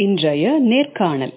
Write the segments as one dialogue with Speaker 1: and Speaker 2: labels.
Speaker 1: இன்றைய நேர்காணல்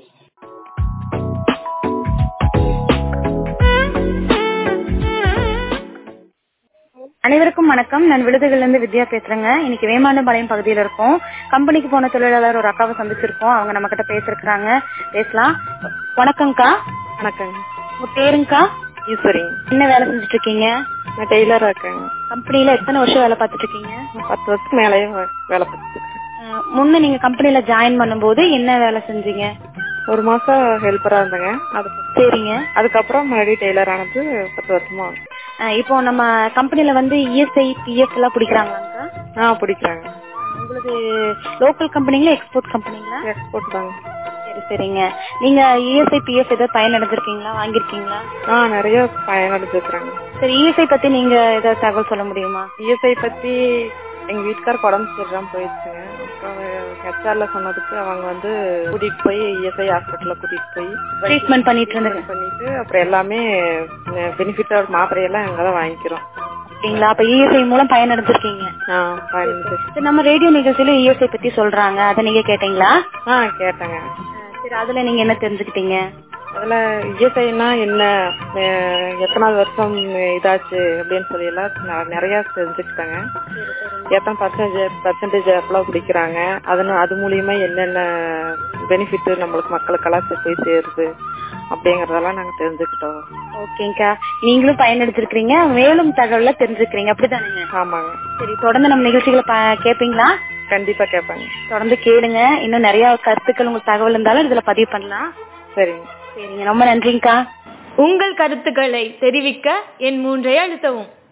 Speaker 2: அனைவருக்கும் வணக்கம் நான் விழுதுகள்ல இருந்து வித்யா பேசுறேங்க இன்னைக்கு வேமாண்டபாளையம் பகுதியில இருக்கோம் கம்பெனிக்கு போன தொழிலாளர் ஒரு அக்காவை சந்திச்சிருக்கோம் அவங்க நம்ம கிட்ட பேசிருக்காங்க பேசலாம் வணக்கம்க்கா
Speaker 3: வணக்கங்க
Speaker 2: உங்க பேருங்கக்கா
Speaker 3: ஈஸ்வரிங்க
Speaker 2: என்ன வேலை செஞ்சுட்டு இருக்கீங்க
Speaker 3: நான் டெய்லரா இருக்கேங்க
Speaker 2: கம்பெனில எத்தனை வருஷம் வேலை பார்த்துட்டு இருக்கீங்க
Speaker 3: நான் பத்து வருஷத்துக்கு மேலேயே வே- வேலை பார்த்துட்டு இருக்கேன்
Speaker 2: அஹ், முன்ன நீங்க கம்பெனில ஜாயின் பண்ணும்போது என்ன வேலை செஞ்சீங்க
Speaker 3: ஒரு மாசம் ஹெல்ப்பரா இருந்தேங்க அது
Speaker 2: சரிங்க
Speaker 3: அதுக்கப்புறம் மறுபடியும் டெய்லர் ஆனது பத்து வருஷமா ஆகுது.
Speaker 2: அஹ், இப்போ நம்ம கம்பெனில வந்து இஎஸ்ஐ பிஎஃப் எல்லாம் பிடிக்கிறாங்களாங்கக்கா
Speaker 3: ஆ பிடிக்கிறாங்க
Speaker 2: உங்களுக்கு லோக்கல் கம்பெனிங்களா எக்ஸ்போர்ட் கம்பெனிங்களா
Speaker 3: எக்ஸ்போர்ட் தாங்க
Speaker 2: சரி சரிங்க நீங்க இஎஸ்ஐ பிஎஃப் ஏதாவது பயனடைஞ்சிருக்கீங்களா வாங்கிருக்கீங்களா
Speaker 3: ஆ நிறைய பயனடைஞ்சிருக்கிறாங்க
Speaker 2: சரி இஎஸ்ஐ பத்தி நீங்க ஏதாவது தகவல் சொல்ல முடியுமா
Speaker 3: இஎஸ்ஐ பத்தி எங்க வீட்டுக்காரருக்கு உடம்பு சரியில்லாம போயிடுச்சுங்க அப்புறம் ஹெச்ஆர்ல சொன்னதுக்கு அவங்க வந்து கூட்டிட்டு போய் இஎஸ்ஐ ஹாஸ்பிட்டல்ல கூட்டிட்டு போய்
Speaker 2: ட்ரீட்மெண்ட் பண்ணிட்டு இருந்தது
Speaker 3: treatment பண்ணிட்டு அப்புறம் எல்லாமே பெனிஃபிட்டோட மாத்திரையெல்லாம் அங்கதான் வாங்கிக்கிறோம்
Speaker 2: அப்படிங்களா அப்ப இஎஸ்ஐ மூலம் பயனடைஞ்சிருக்கீங்க
Speaker 3: ஆ பயனடைஞ்சு
Speaker 2: சரி நம்ம ரேடியோ நிகழ்ச்சியில இஎஸ்ஐ பத்தி சொல்றாங்க அதை நீங்க கேட்டீங்களா
Speaker 3: ஆ கேட்டேங்க
Speaker 2: சரி அதுல நீங்க என்ன தெரிஞ்சுக்கிட்டீங்க
Speaker 3: அதுல இஎஸ்ஐனா என்ன அஹ் எத்தனாவது வருஷம் இதாச்சு அப்படின்னு சொல்லி எல்லாம் நான் நிறைய தெரிஞ்சுக்கிட்டாங்க எத்தனை பர்சன்டேஜ் பர்சன்டேஜ் எவ்வளவு பிடிக்கிறாங்க அது அது மூலியமா என்னென்ன பெனிஃபிட் நம்மளுக்கு மக்களுக்கெல்லாம் சே- போய் சேருது அப்படிங்கறதெல்லாம் நாங்க தெரிஞ்சுக்கிட்டோம்
Speaker 2: ஓகேங்கக்கா நீங்களும் பயனடைஞ்சிருக்கீங்க மேலும் தகவல தெரிஞ்சுக்கிறீங்க அப்படிதானுங்க
Speaker 3: ஆமாங்க
Speaker 2: சரி தொடர்ந்து நம்ம நிகழ்ச்சிகளை ப- கேப்பீங்களா
Speaker 3: கண்டிப்பா கேட்பாங்க
Speaker 2: தொடர்ந்து கேளுங்க இன்னும் நிறைய கருத்துக்கள் உங்களுக்கு தகவல் இருந்தாலும் இதுல பதிவு பண்ணலாம்
Speaker 3: சரிங்க
Speaker 2: சரிங்க ரொம்ப நன்றிங்கக்கா
Speaker 4: உங்கள் கருத்துக்களை தெரிவிக்க என் மூன்றை அழுத்தவும்